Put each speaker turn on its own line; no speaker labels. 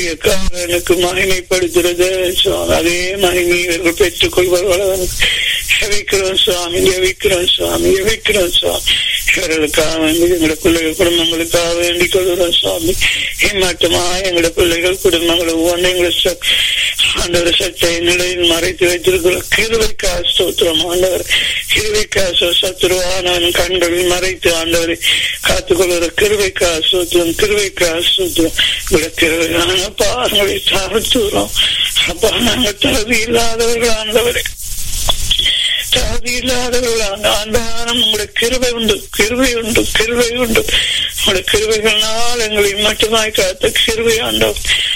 ஊழியக்காரனுக்கு மகிமைப்படுத்துறது சுவாமி அதே மகிமை இவர்கள் பெற்றுக் கொள்வார்கள் ஜெபிக்கிறோம் சுவாமி ஜெபிக்கிறோம் சுவாமி ஜெபிக்கிறோம் சுவாமி இவர்களுக்காக வேண்டி எங்களோட பிள்ளைகள் குடும்பங்களுக்காக வேண்டிக் கொள்கிறோம் சுவாமி ஏமாற்றமா எங்களோட பிள்ளைகள் குடும்பங்கள் ஒவ்வொன்றும் எங்களை ச- ஆண்டவர் சட்டை நிலையில் மறைத்து வைத்திருக்கிறோம் கிருவைக்கா ஸ்தோத்திரம் ஆண்டவர் கிருவைக்கா சத்துருவானவன் கண்களில் மறைத்து ஆண்டவரை காத்துக்கொள்கிற கிருவைக்கா சூத்திரம் கிருவைக்கா சூத்திரம் உங்களுடைய கிருவையான பாதங்களை தாழ்த்துகிறோம் அப்பா நாங்கள் தகுதி இல்லாதவர்கள் ஆண்டவரை தகுதி இல்லாதவர்கள் அந்த ஆண்டானம் உங்களுடைய கிருபை உண்டு கிருபை உண்டு கிருபை உண்டு உங்களுடைய கிருபைகளால் எங்களை மட்டுமாய் காத்த கிருபை ஆண்டவர்